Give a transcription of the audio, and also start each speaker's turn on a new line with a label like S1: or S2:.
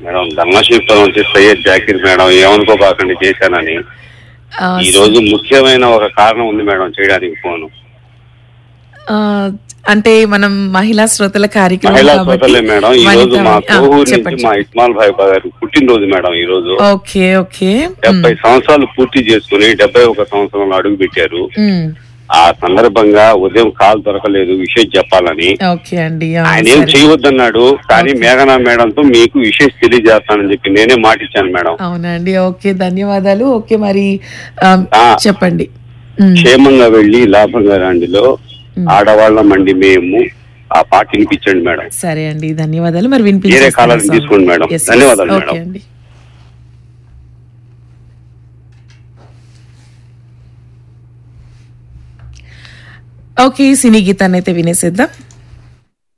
S1: Madam ధర్మశిల్పం నుంచి Syed Zakir madam ఏమనుకోబాకండి చేశానని
S2: ఆ,
S1: ఈ రోజు ముఖ్యమైన ఒక కారణం ఉంది మేడం చేయడానికి ఫోన్
S2: ఆ, అంటే మనం మహిళా శ్రోతల కార్యక్రమం
S1: మహిళా
S2: కాబట్టి
S1: సోదరులే మేడం ఈ రోజు
S2: వనిత-
S1: మా
S2: ఆ,
S1: కోహూరు నుంచి
S2: చెప్పండి
S1: మా ఇస్మాల్ భాయ్ గారు పుట్టినరోజు మేడం ఈ రోజు
S2: ఓకే ఓకే
S1: డెబ్బై సంవత్సరాలు పూర్తి చేసుకుని డెబ్బై ఒక సంవత్సరంలో అడుగు పెట్టారు
S2: మ్,
S1: ఆ సందర్భంగా ఉదయం కాల్ దొరకలేదు విషయం చెప్పాలని
S2: ఓకే అండి ఆ,
S1: ఆయన ఏం
S2: సరే.
S1: చేయవద్దన్నాడు కానీ మేఘనా మేడంతో మీకు విషయం తెలియజేస్తానని చెప్పి నేనే మాటిచ్చాను మేడం
S2: అవునండి ఓకే ధన్యవాదాలు ఓకే మరి ఆ,
S1: ఆ.
S2: చెప్పండి మ్,
S1: క్షేమంగా వెళ్లి లాభంగా రండిలో ఆడవాళ్ళ మండి మేము ఆ పాట వినిపించండి మేడం
S2: సరే అండి ధన్యవాదాలు మరి
S1: వేరే
S2: వినిపించేస్తాను
S1: కాలాన్ని
S2: సాంగ్.
S1: తీసుకోండి మేడం.
S2: Yes, yes.
S1: ధన్యవాదాలు
S2: ఓకే
S1: మేడం.
S2: అండి ఓకే సినీ గీతాన్ని అయితే వినేసేద్దాం